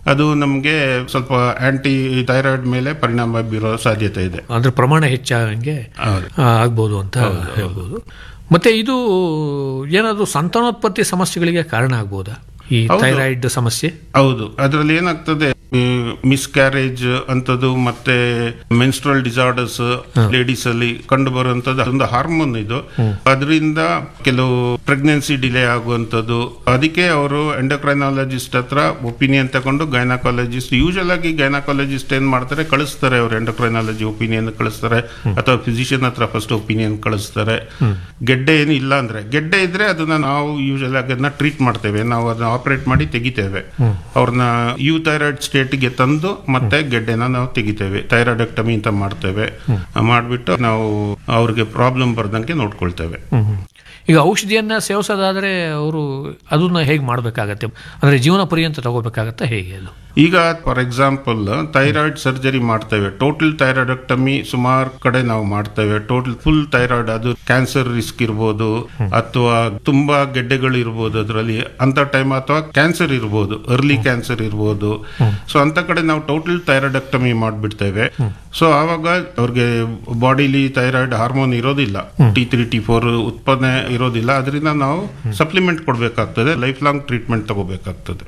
ಅದು ನಮಗೆ ಸ್ವಲ್ಪ ಆಂಟಿ ಥೈರಾಯ್ಡ್ ಮೇಲೆ ಪರಿಣಾಮ ಬೀರೋ ಸಾಧ್ಯತೆ ಇದೆ ಅಂದ್ರೆ ಪ್ರಮಾಣ ಹೆಚ್ಚಾಗಂಗೆ ಹೌದು. ಆ, ಆಗ್ಬೋದು ಅಂತ ಹೇಳ್ಬೋದು ಮತ್ತೆ ಇದು ಏನಾದರೂ ಸಂತಾನೋತ್ಪತ್ತಿ ಸಮಸ್ಯೆಗಳಿಗೆ ಕಾರಣ ಆಗ್ಬೋದಾ ಈ ಹೌದು. ಥೈರಾಯ್ಡ್ ಸಮಸ್ಯೆ ಹೌದು ಅದರಲ್ಲಿ ಏನಾಗ್ತದೆ ಮಿಸ್ಕ್ಯಾರೇಜ್ ಅಂತದ್ದು ಮತ್ತೆ ಮೆನ್ಸ್ಟ್ರಲ್ ಡಿಸಾರ್ಡರ್ಸ್ ಲೇಡೀಸ್ ಅಲ್ಲಿ ಕಂಡು ಬರುವಂತದ್ದು ಅದೊಂದು ಹಾರ್ಮೋನ್ ಇದು ಅದರಿಂದ ಕೆಲವು ಪ್ರೆಗ್ನೆನ್ಸಿ ಡಿಲೇ ಆಗುವಂತದ್ದು ಅದಕ್ಕೆ ಅವರು ಎಂಡೋಕ್ರೈನಾಲಜಿಸ್ಟ್ ಹತ್ರ ಒಪಿನಿಯನ್ ತಗೊಂಡು ಗೈನಕಾಲಜಿಸ್ಟ್ ಯೂಶಲ್ ಆಗಿ ಗೈನಕಾಲಜಿಸ್ಟ್ ಏನ್ ಮಾಡ್ತಾರೆ ಕಳಿಸ್ತಾರೆ ಅವರು ಎಂಡೋಕ್ರೈನಾಲಜಿ ಒಪಿನಿಯನ್ ಕಳಿಸ್ತಾರೆ ಅಥವಾ ಫಿಸಿಷಿಯನ್ ಹತ್ರ ಫಸ್ಟ್ ಒಪಿನಿಯನ್ ಕಳಿಸ್ತಾರೆ ಗೆಡ್ಡೆ ಏನು ಇಲ್ಲ ಅಂದ್ರೆ ಗೆಡ್ಡೆ ಇದ್ರೆ ಅದನ್ನ ನಾವು ಯೂಶಲ್ ಆಗಿ ಅದನ್ನ ಟ್ರೀಟ್ ಮಾಡ್ತೇವೆ ನಾವು ಅದನ್ನ ಆಪರೇಟ್ ಮಾಡಿ ತೆಗಿತೇವೆ ಅವ್ರನ್ನ ಯು ಥೈರಾಯ್ಡ್ ಸ್ಟೇಟ್ಗೆ ತಂದು ಮತ್ತೆ ಗೆಡ್ಡೆನ ನಾವು ತೆಗಿತೇವೆ ಥೈರಾಯ್ಡಕ್ಟಮಿ ಅಂತ ಮಾಡ್ತೇವೆ ಮಾಡ್ಬಿಟ್ಟು ನಾವು ಅವ್ರಿಗೆ ಪ್ರಾಬ್ಲಮ್ ಬರ್ದಂಗೆ ನೋಡ್ಕೊಳ್ತೇವೆ ಈಗ ಔಷಧಿಯನ್ನ ಸೇವಿಸೋದಾದ್ರೆ ಅವರು ಅದನ್ನ ಹೇಗೆ ಮಾಡಬೇಕಾಗತ್ತೆ ಅಂದ್ರೆ ಜೀವನ ಪರ್ಯಂತ ತಗೋಬೇಕಾಗತ್ತಾ ಹೇಗೆ ಅದು ಈಗ ಫಾರ್ ಎಕ್ಸಾಂಪಲ್ ಥೈರಾಯ್ಡ್ ಸರ್ಜರಿ ಮಾಡ್ತೇವೆ ಟೋಟಲ್ ಥೈರಾಯ್ಡಕ್ಟಮಿ ಸುಮಾರು ಕಡೆ ನಾವು ಮಾಡ್ತೇವೆ ಟೋಟಲ್ ಫುಲ್ ಥೈರಾಯ್ಡ್ ಅದು ಕ್ಯಾನ್ಸರ್ ರಿಸ್ಕ್ ಇರ್ಬೋದು ಅಥವಾ ತುಂಬಾ ಗೆಡ್ಡೆಗಳು ಇರ್ಬೋದು ಅದರಲ್ಲಿ ಅಂತ ಟೈಮ್ ಅಥವಾ ಕ್ಯಾನ್ಸರ್ ಇರ್ಬೋದು ಅರ್ಲಿ ಕ್ಯಾನ್ಸರ್ ಇರ್ಬೋದು ಸೊ ಅಂತ ಕಡೆ ನಾವು ಟೋಟಲ್ ಥೈರಾಯ್ಡಕ್ಟಮಿ ಮಾಡ್ಬಿಡ್ತೇವೆ ಸೊ ಆವಾಗ ಅವ್ರಿಗೆ ಬಾಡಿಲಿ ಥೈರಾಯ್ಡ್ ಹಾರ್ಮೋನ್ ಇರೋದಿಲ್ಲ ಟಿ ತ್ರೀ ಟಿ ಫೋರ್ ಉತ್ಪಾದನೆ ಇರೋದಿಲ್ಲ ಅದರಿಂದ ನಾವು ಸಪ್ಲಿಮೆಂಟ್ ಕೊಡಬೇಕಾಗ್ತದೆ ಲೈಫ್ ಲಾಂಗ್ ಟ್ರೀಟ್ಮೆಂಟ್ ತಗೋಬೇಕಾಗ್ತದೆ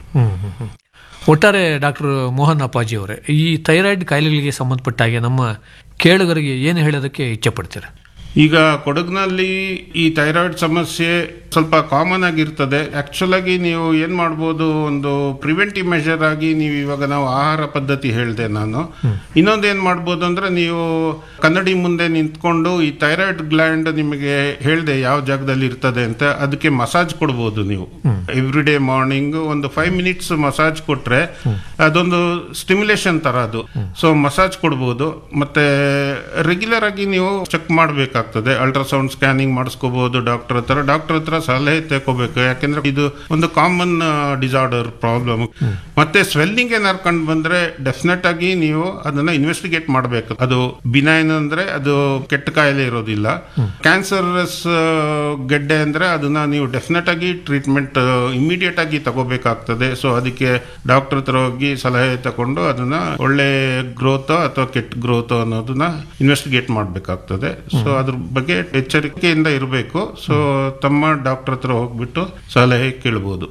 ಒಟ್ಟಾರೆ ಡಾಕ್ಟರ್ ಮೋಹನ್ ಅಪ್ಪಾಜಿ ಅವರೇ ಈ ಥೈರಾಯ್ಡ್ ಕಾಯಿಲೆಗಳಿಗೆ ಸಂಬಂಧಪಟ್ಟ ಹಾಗೆ ನಮ್ಮ ಕೇಳುಗರಿಗೆ ಏನು ಹೇಳೋದಕ್ಕೆ ಇಚ್ಛೆ ಪಡ್ತೀರಾ ಈಗ ಕೊಡಗಿನಲ್ಲಿ ಈ ಥೈರಾಯ್ಡ್ ಸಮಸ್ಯೆ ಸ್ವಲ್ಪ ಕಾಮನ್ ಆಗಿರ್ತದೆ ಆಕ್ಚುಲ್ ಆಗಿ ನೀವು ಏನ್ ಮಾಡ್ಬೋದು ಒಂದು ಪ್ರಿವೆಂಟಿವ್ ಮೆಷರ್ ಆಗಿ ನೀವು ಇವಾಗ ನಾವು ಆಹಾರ ಪದ್ಧತಿ ಹೇಳಿದೆ ನಾನು ಇನ್ನೊಂದು ಏನ್ ಮಾಡ್ಬೋದು ಅಂದ್ರೆ ನೀವು ಕನ್ನಡಿ ಮುಂದೆ ನಿಂತ್ಕೊಂಡು ಈ ಥೈರಾಯ್ಡ್ ಗ್ಲ್ಯಾಂಡ್ ನಿಮಗೆ ಹೇಳಿದೆ ಯಾವ ಜಾಗದಲ್ಲಿ ಇರ್ತದೆ ಅಂತ ಅದಕ್ಕೆ ಮಸಾಜ್ ಕೊಡ್ಬೋದು ನೀವು ಎವ್ರಿ ಡೇ ಮಾರ್ನಿಂಗ್ ಒಂದು ಫೈವ್ ಮಿನಿಟ್ಸ್ ಮಸಾಜ್ ಕೊಟ್ರೆ ಅದೊಂದು ಸ್ಟಿಮ್ಯುಲೇಷನ್ ತರ ಅದು ಸೊ ಮಸಾಜ್ ಕೊಡ್ಬೋದು ಮತ್ತೆ ರೆಗ್ಯುಲರ್ ಆಗಿ ನೀವು ಚೆಕ್ ಮಾಡಬೇಕಾಗ್ತದೆ ಅಲ್ಟ್ರಾಸೌಂಡ್ ಸ್ಕ್ಯಾನಿಂಗ್ ಮಾಡಿಸ್ಕೋಬಹುದು ಡಾಕ್ಟರ್ ಹತ್ರ ಡಾಕ್ಟರ್ ಹತ್ರ ಸಲಹೆ ತಗೋಬೇಕು ಯಾಕೆಂದ್ರೆ ಇದು ಒಂದು ಕಾಮನ್ ಡಿಸಾರ್ಡರ್ ಪ್ರಾಬ್ಲಮ್ ಮತ್ತೆ ಸ್ವೆಲ್ಲಿಂಗ್ ಏನಾರು ಕಂಡು ಬಂದ್ರೆ ಡೆಫಿನೆಟ್ ಆಗಿ ನೀವು ಅದನ್ನ ಇನ್ವೆಸ್ಟಿಗೇಟ್ ಮಾಡಬೇಕು ಅದು ಬಿನೈನ್ ಅಂದ್ರೆ ಅದು ಕೆಟ್ಟ ಕಾಯಿಲೆ ಇರೋದಿಲ್ಲ ಕ್ಯಾನ್ಸರಸ್ ಗೆಡ್ಡೆ ಅಂದ್ರೆ ಅದನ್ನ ನೀವು ಡೆಫಿನೆಟ್ ಆಗಿ ಟ್ರೀಟ್ಮೆಂಟ್ ಇಮಿಡಿಯೇಟ್ ಆಗಿ ತಗೋಬೇಕಾಗ್ತದೆ ಸೊ ಅದಕ್ಕೆ ಡಾಕ್ಟರ್ ಹತ್ರ ಹೋಗಿ ಸಲಹೆ ತಗೊಂಡು ಅದನ್ನ ಒಳ್ಳೆ ಗ್ರೋತ್ ಅಥವಾ ಕೆಟ್ಟ ಗ್ರೋತ್ ಅನ್ನೋದನ್ನ ಇನ್ವೆಸ್ಟಿಗೇಟ್ ಮಾಡಬೇಕಾಗ್ತದೆ ಸೊ ಅದ್ರ ಬಗ್ಗೆ ಎಚ್ಚರಿಕೆಯಿಂದ ಇರಬೇಕು ಸೊ ತಮ್ಮ ಡಾಕ್ಟರ್ ಹತ್ರ ಹೋಗ್ಬಿಟ್ಟು ಸಲಹೆ ಕೇಳ್ಬೋದು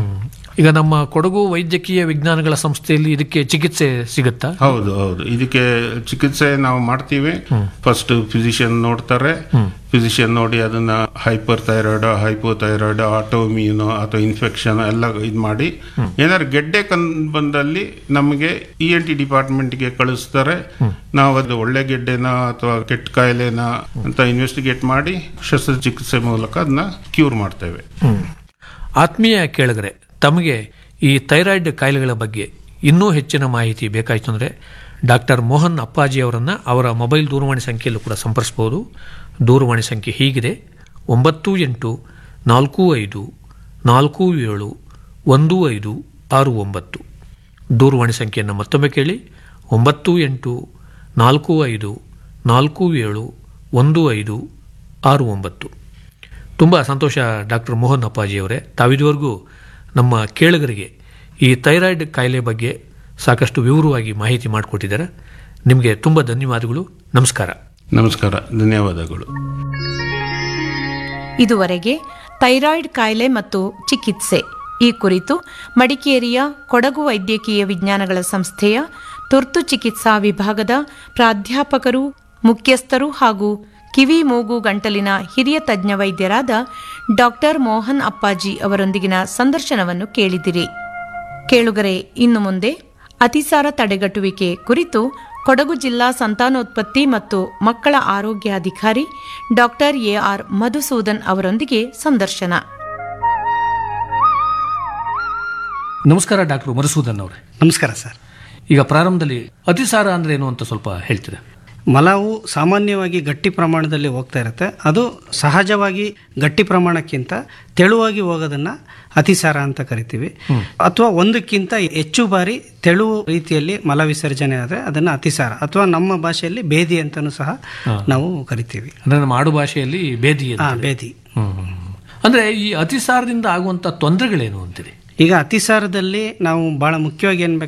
ಈಗ ನಮ್ಮ ಕೊಡಗು ವೈದ್ಯಕೀಯ ವಿಜ್ಞಾನಗಳ ಸಂಸ್ಥೆಯಲ್ಲಿ ಇದಕ್ಕೆ ಚಿಕಿತ್ಸೆ ಸಿಗುತ್ತಾ ಹೌದು ಹೌದು ಇದಕ್ಕೆ ಚಿಕಿತ್ಸೆ ನಾವು ಮಾಡ್ತೀವಿ ಫಸ್ಟ್ ಫಿಸಿಷಿಯನ್ ನೋಡ್ತಾರೆ ಫಿಸಿಷಿಯನ್ ನೋಡಿ ಅದನ್ನ hyper thyroid hypo thyroid autoimmune ಅಥವಾ ಇನ್ಫೆಕ್ಷನ್ ಎಲ್ಲ ಇದು ಮಾಡಿ ಏನಾದ್ರು ಗೆಡ್ಡೆ ಕನ್ ಬಂದಲ್ಲಿ ನಮಗೆ ಇ ಎನ್ ಟಿ ಡಿಪಾರ್ಟ್ಮೆಂಟ್ಗೆ ಕಳಿಸ್ತಾರೆ ನಾವು ಅದು ಒಳ್ಳೆ ಗೆಡ್ಡೆನ ಅಥವಾ ಕೆಟ್ಟ ಕಾಯಿಲೆನ ಅಂತ ಇನ್ವೆಸ್ಟಿಗೇಟ್ ಮಾಡಿ ಶಸ್ತ್ರಚಿಕಿತ್ಸೆ ಮೂಲಕ ಅದನ್ನ ಕ್ಯೂರ್ ಮಾಡ್ತೇವೆ ಆತ್ಮೀಯ ಕೇಳಿಗರೆ ತಮಗೆ ಈ ಥೈರಾಯ್ಡ್ ಕಾಯಿಲೆಗಳ ಬಗ್ಗೆ ಇನ್ನೂ ಹೆಚ್ಚಿನ ಮಾಹಿತಿ ಬೇಕಾಯಿತು ಅಂದರೆ ಡಾಕ್ಟರ್ ಮೋಹನ್ ಅಪ್ಪಾಜಿ ಅವರನ್ನು ಅವರ ಮೊಬೈಲ್ ದೂರವಾಣಿ ಸಂಖ್ಯೆಯಲ್ಲೂ ಕೂಡ ಸಂಪರ್ಸ್ಬೋದು ದೂರವಾಣಿ ಸಂಖ್ಯೆ ಹೀಗಿದೆ ಒಂಬತ್ತು ಎಂಟು ನಾಲ್ಕು ಐದು ನಾಲ್ಕು ಏಳು ಒಂದು ಐದು ಆರು ಒಂಬತ್ತು ದೂರವಾಣಿ ಸಂಖ್ಯೆಯನ್ನು ಮತ್ತೊಮ್ಮೆ ಕೇಳಿ ಒಂಬತ್ತು ಎಂಟು ನಾಲ್ಕು ಐದು ನಾಲ್ಕು ಏಳು ಒಂದು ಐದು ಆರು ಒಂಬತ್ತು ತುಂಬ ಸಂತೋಷ ಡಾಕ್ಟರ್ ಮೋಹನ್ ಅಪ್ಪಾಜಿ ಅವರೇ ತಾವಿದುವರೆಗೂ ನಮ್ಮ ಕೇಳುಗರಿಗೆ ಈ ಥೈರಾಯ್ಡ್ ಕಾಯಿಲೆ ಬಗ್ಗೆ ಸಾಕಷ್ಟು ವಿವರವಾಗಿ ಮಾಹಿತಿ ಮಾಡಿಕೊಟ್ಟಿದ್ದಾರೆ ನಿಮಗೆ ತುಂಬ ಧನ್ಯವಾದಗಳು ನಮಸ್ಕಾರ ನಮಸ್ಕಾರ ಧನ್ಯವಾದಗಳು ಇದುವರೆಗೆ ಥೈರಾಯ್ಡ್ ಕಾಯಿಲೆ ಮತ್ತು ಚಿಕಿತ್ಸೆ ಈ ಕುರಿತು ಮಡಿಕೇರಿಯ ಕೊಡಗು ವೈದ್ಯಕೀಯ ವಿಜ್ಞಾನಗಳ ಸಂಸ್ಥೆಯ ತುರ್ತು ಚಿಕಿತ್ಸಾ ವಿಭಾಗದ ಪ್ರಾಧ್ಯಾಪಕರು ಮುಖ್ಯಸ್ಥರು ಹಾಗೂ ಕಿವಿ ಮೂಗು ಗಂಟಲಿನ ಹಿರಿಯ ತಜ್ಞ ವೈದ್ಯರಾದ ಡಾಕ್ಟರ್ ಮೋಹನ್ ಅಪ್ಪಾಜಿ ಅವರೊಂದಿಗಿನ ಸಂದರ್ಶನವನ್ನು ಕೇಳಿದಿರಿ ಕೇಳುಗರೆ ಇನ್ನು ಮುಂದೆ ಅತಿಸಾರ ತಡೆಗಟ್ಟುವಿಕೆ ಕುರಿತು ಕೊಡಗು ಜಿಲ್ಲಾ ಸಂತಾನೋತ್ಪತ್ತಿ ಮತ್ತು ಮಕ್ಕಳ ಆರೋಗ್ಯಾಧಿಕಾರಿ ಡಾಕ್ಟರ್ ಎಆರ್ ಮಧುಸೂದನ್ ಅವರೊಂದಿಗೆ ಸಂದರ್ಶನ ನಮಸ್ಕಾರ ಡಾಕ್ಟರ್ ಮಧುಸೂದನ್ ಅವರೇ ನಮಸ್ಕಾರ ಸರ್ ಈಗ ಪ್ರಾರಂಭದಲ್ಲಿ ಅತಿಸಾರ ಅಂದ್ರೆ ಏನು ಅಂತ ಸ್ವಲ್ಪ ಹೇಳ್ತೀರಾ ಮಲವು ಸಾಮಾನ್ಯವಾಗಿ ಗಟ್ಟಿ ಪ್ರಮಾಣದಲ್ಲಿ ಹೋಗ್ತಾ ಇರುತ್ತೆ ಅದು ಸಹಜವಾಗಿ ಗಟ್ಟಿ ಪ್ರಮಾಣಕ್ಕಿಂತ ತೆಳುವಾಗಿ ಹೋಗೋದನ್ನ ಅತಿಸಾರ ಅಂತ ಕರಿತೀವಿ ಅಥವಾ ಒಂದಕ್ಕಿಂತ ಹೆಚ್ಚು ಬಾರಿ ತೆಳು ರೀತಿಯಲ್ಲಿ ಮಲ ವಿಸರ್ಜನೆ ಆದರೆ ಅದನ್ನು ಅತಿಸಾರ ಅಥವಾ ನಮ್ಮ ಭಾಷೆಯಲ್ಲಿ ಬೇದಿ ಅಂತಲೂ ಸಹ ನಾವು ಕರಿತೀವಿ ಅಂದ್ರೆ ನಮ್ಮ ಆಡು ಭಾಷೆಯಲ್ಲಿ ಬೇದಿ ಅಂತ. ಹಾ ಬೇದಿ ಹ್ಮ್. ಅಂದ್ರೆ ಈ ಅತಿಸಾರದಿಂದ ಆಗುವಂತ ತೊಂದರೆಗಳೇನು ಅಂತೀರಿ ಈಗ ಅತಿಸಾರದಲ್ಲಿ ನಾವು ಬಹಳ ಮುಖ್ಯವಾಗಿ ಏನ್